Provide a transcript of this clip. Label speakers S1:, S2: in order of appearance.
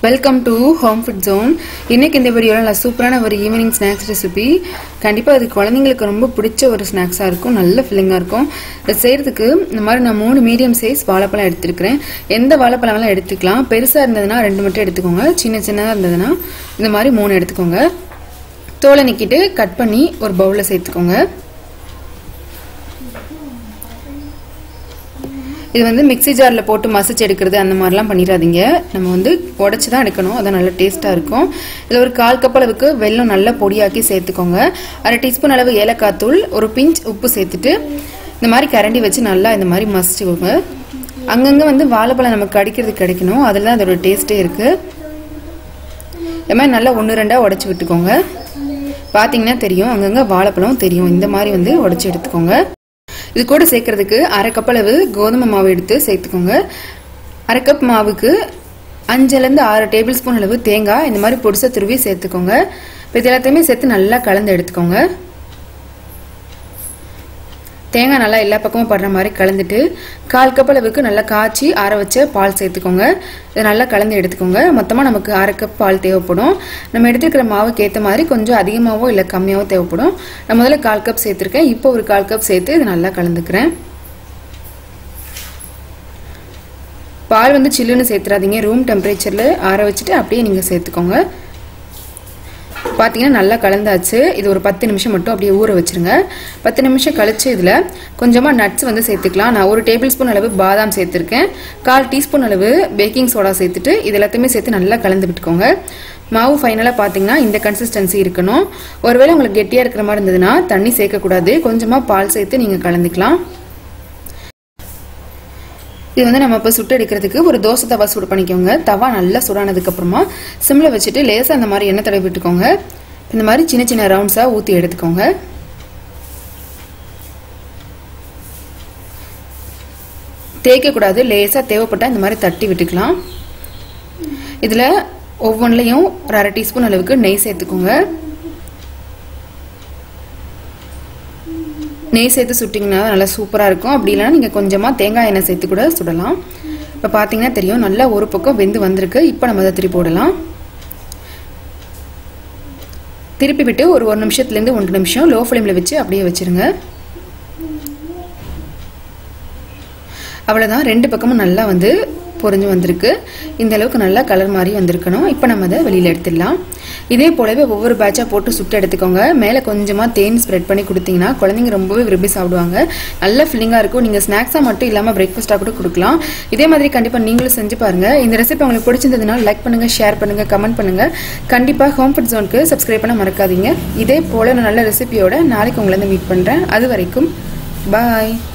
S1: welcome to home food zone இன்னைக்கு இந்த வீடியோவில் நான் சூப்பரான ஒரு ஈவினிங் ஸ்நாக்ஸ் ரெசிபி கண்டிப்பாக அது குழந்தைங்களுக்கு ரொம்ப பிடிச்ச ஒரு ஸ்நாக்ஸாக இருக்கும் நல்ல ஃபில்லிங்காக இருக்கும் இதை செய்கிறதுக்கு இந்த மாதிரி நான் மூணு மீடியம் சைஸ் வாழைப்பழம் எடுத்துருக்கிறேன் எந்த வாழைப்பழம் வேணாலும் எடுத்துக்கலாம் பெருசாக இருந்ததுன்னா ரெண்டு மட்டும் எடுத்துக்கோங்க சின்ன சின்னதாக இருந்ததுன்னா இந்த மாதிரி மூணு எடுத்துக்கோங்க தோலை நிக்கிட்டு கட் பண்ணி ஒரு பவுலில் சேர்த்துக்கோங்க இது வந்து மிக்ஸி ஜாரில் போட்டு மசிச்சு எடுக்கிறது அந்த மாதிரிலாம் பண்ணிடாதீங்க நம்ம வந்து உடச்சி தான் எடுக்கணும் அதான் நல்லா டேஸ்ட்டாக இருக்கும் இதில் ஒரு கால் கப் அளவுக்கு வெல்லம் நல்லா பொடியாக்கி சேர்த்துக்கோங்க அரை டீஸ்பூன் அளவு ஏலக்காய் தூள் ஒரு பிஞ்ச் உப்பு சேர்த்துட்டு இந்த மாதிரி கரண்டி வச்சு நல்லா இந்த மாதிரி மசிச்சுக்கோங்க அங்கங்கே வந்து வாழைப்பழம் நமக்கு கடிக்கிறது கிடைக்கணும் அதில் தான் அதோட டேஸ்ட்டே இருக்குது இது மாதிரி நல்லா ஒன்று ரெண்டாக உடச்சி விட்டுக்கோங்க பார்த்தீங்கன்னா தெரியும் அங்கங்கே வாழைப்பழம் தெரியும் இந்த மாதிரி வந்து உடச்சி எடுத்துக்கோங்க இது கூட சேர்க்கறதுக்கு அரை கப் அளவு கோதுமை மாவு எடுத்து சேர்த்துக்கோங்க அரை கப் மாவுக்கு அஞ்சுலேருந்து ஆறு டேபிள் ஸ்பூன் அளவு தேங்காய் இந்த மாதிரி பொடிசை துருவி சேர்த்துக்கோங்க இப்போ இது எல்லாத்தையுமே சேர்த்து நல்லா கலந்து எடுத்துக்கோங்க தேங்காய் நல்லா எல்லா பக்கமும் படுற மாதிரி கலந்துட்டு கால் கப் அளவுக்கு நல்லா காய்ச்சி ஆற வச்ச பால் சேர்த்துக்கோங்க இதை நல்லா கலந்து எடுத்துக்கோங்க மொத்தமாக நமக்கு அரை கப் பால் தேவைப்படும் நம்ம எடுத்துக்கிற மாவுக்கு ஏற்ற மாதிரி கொஞ்சம் அதிகமாகவோ இல்லை கம்மியாகவோ தேவைப்படும் நான் முதல்ல கால் கப் சேர்த்துருக்கேன் இப்போ ஒரு கால் கப் சேர்த்து இதை நல்லா கலந்துக்கிறேன் பால் வந்து சில்லுன்னு சேர்த்துறாதீங்க ரூம் டெம்பரேச்சரில் ஆற வச்சுட்டு அப்படியே நீங்கள் சேர்த்துக்கோங்க பார்த்தீங்கன்னா நல்லா கலந்தாச்சு இது ஒரு பத்து நிமிஷம் மட்டும் அப்படியே ஊற வச்சுருங்க பத்து நிமிஷம் கழிச்சு இதில் கொஞ்சமாக நட்ஸ் வந்து சேர்த்துக்கலாம் நான் ஒரு டேபிள் ஸ்பூன் அளவு பாதாம் சேர்த்துருக்கேன் கால் டீஸ்பூன் அளவு பேக்கிங் சோடா சேர்த்துட்டு இது எல்லாத்தையுமே சேர்த்து நல்லா கலந்து விட்டுக்கோங்க மாவு ஃபைனலாக பார்த்தீங்கன்னா இந்த கன்சிஸ்டன்சி இருக்கணும் ஒருவேளை உங்களுக்கு கெட்டியாக இருக்கிற மாதிரி இருந்ததுன்னா தண்ணி சேர்க்கக்கூடாது கொஞ்சமாக பால் சேர்த்து நீங்கள் கலந்துக்கலாம் இது வந்து நம்ம இப்போ சுட்டு எடுக்கிறதுக்கு ஒரு தோசை தவா சூடு பண்ணிக்கோங்க தவா நல்லா சுடானதுக்கப்புறமா சிம்மில் வச்சுட்டு லேசாக அந்த மாதிரி எண்ணெய் தடவி விட்டுக்கோங்க இந்த மாதிரி சின்ன சின்ன ரவுண்ட்ஸாக ஊற்றி எடுத்துக்கோங்க தேய்க்கக்கூடாது லேசாக தேவைப்பட்டால் இந்த மாதிரி தட்டி விட்டுக்கலாம் இதில் ஒவ்வொன்றிலையும் ஒரு அரை டீஸ்பூன் அளவுக்கு நெய் சேர்த்துக்கோங்க நெய் சேர்த்து சுட்டிங்கன்னா நல்லா சூப்பராக இருக்கும் அப்படி இல்லைனா நீங்கள் கொஞ்சமாக தேங்காய் எண்ணெய் சேர்த்து கூட சுடலாம் இப்போ பார்த்தீங்கன்னா தெரியும் நல்லா ஒரு பக்கம் வெந்து வந்திருக்கு இப்போ நம்ம அதை திருப்பி போடலாம் திருப்பி விட்டு ஒரு ஒரு நிமிஷத்துலேருந்து ஒன்று நிமிஷம் லோ ஃப்ளேமில் வச்சு அப்படியே வச்சுருங்க அவ்வளோதான் ரெண்டு பக்கமும் நல்லா வந்து பொறிஞ்சு வந்திருக்கு இந்த அளவுக்கு நல்லா கலர் மாதிரி வந்திருக்கணும் இப்போ நம்ம அதை வெளியில் எடுத்துடலாம் இதே போலவே ஒவ்வொரு பேட்சாக போட்டு சுட்டு எடுத்துக்கோங்க மேலே கொஞ்சமாக தேன் ஸ்ப்ரெட் பண்ணி கொடுத்தீங்கன்னா குழந்தைங்க ரொம்பவே விரும்பி சாப்பிடுவாங்க நல்ல ஃபில்லிங்காக இருக்கும் நீங்கள் ஸ்நாக்ஸாக மட்டும் இல்லாமல் பிரேக்ஃபாஸ்ட்டாக கூட கொடுக்கலாம் இதே மாதிரி கண்டிப்பாக நீங்களும் செஞ்சு பாருங்கள் இந்த ரெசிபி உங்களுக்கு பிடிச்சிருந்ததுனால லைக் பண்ணுங்கள் ஷேர் பண்ணுங்கள் கமெண்ட் பண்ணுங்கள் கண்டிப்பாக ஹோம் ஃபுட் ஜோனுக்கு சப்ஸ்கிரைப் பண்ண மறக்காதீங்க இதே போல் நான் நல்ல ரெசிபியோட நாளைக்கு உங்களை வந்து மீட் பண்ணுறேன் அது வரைக்கும் பாய்